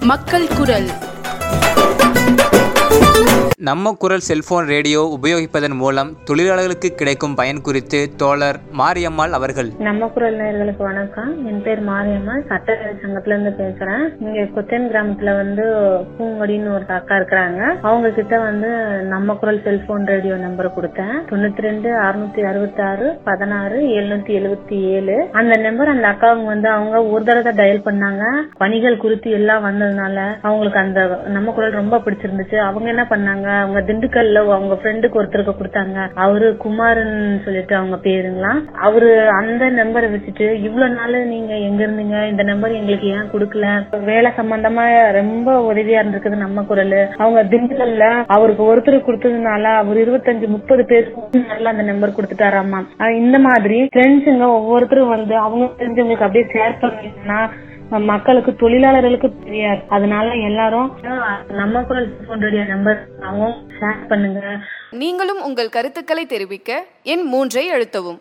மக்கள் குரல் நம்ம குரல் செல்போன் ரேடியோ உபயோகிப்பதன் மூலம் தொழிலாளர்களுக்கு கிடைக்கும் பயன் குறித்து தோழர் மாரியம்மாள் அவர்கள் நம்ம குரல் நேயர்களுக்கு வணக்கம் என் பேர் மாரியம்மா சட்டவேலை சங்கத்துல இருந்து பேசுறேன் இங்க கொத்தன் கிராமத்துல வந்து பூங்கொடின்னு ஒரு அக்கா இருக்கிறாங்க அவங்க கிட்ட வந்து நம்ம குரல் செல்போன் ரேடியோ நம்பர் கொடுத்தேன் தொண்ணூத்தி ரெண்டு அறுநூத்தி அறுபத்தி ஆறு பதினாறு எழுநூத்தி எழுபத்தி ஏழு அந்த நம்பர் அந்த அக்காவுங்க வந்து அவங்க ஒரு தடவை டயல் பண்ணாங்க பணிகள் குறித்து எல்லாம் வந்ததுனால அவங்களுக்கு அந்த நம்ம குரல் ரொம்ப பிடிச்சிருந்துச்சு அவங்க என்ன பண்ணாங்க அவங்க திண்டுக்கல்ல அவங்க ஃப்ரெண்டுக்கு ஒருத்தருக்கு கொடுத்தாங்க அவரு குமாரன் சொல்லிட்டு அவங்க பேருங்களா அவரு அந்த நம்பரை வச்சுட்டு இவ்வளவு நாள் நீங்க எங்க இருந்தீங்க இந்த நம்பர் எங்களுக்கு ஏன் கொடுக்கல வேலை சம்பந்தமா ரொம்ப உதவியா இருந்திருக்குது நம்ம குரல் அவங்க திண்டுக்கல்ல அவருக்கு ஒருத்தருக்கு கொடுத்ததுனால அவர் இருபத்தஞ்சு முப்பது பேருக்கு நல்லா அந்த நம்பர் கொடுத்துட்டாராமா அஹ் இந்த மாதிரி ஃப்ரெண்ட்ஸுங்க ஒவ்வொருத்தரும் வந்து அவங்க தெரிஞ்சவங்களுக்கு அப்படியே ஷேர் பண்ணீங்கன்னா மக்களுக்கு தொழிலாளர்களுக்கு தெரியாது அதனால எல்லாரும் நம்ம குரல் போன் ரேடியோ நம்பர் ஷேர் பண்ணுங்க நீங்களும் உங்கள் கருத்துக்களை தெரிவிக்க எண் மூன்றை அழுத்தவும்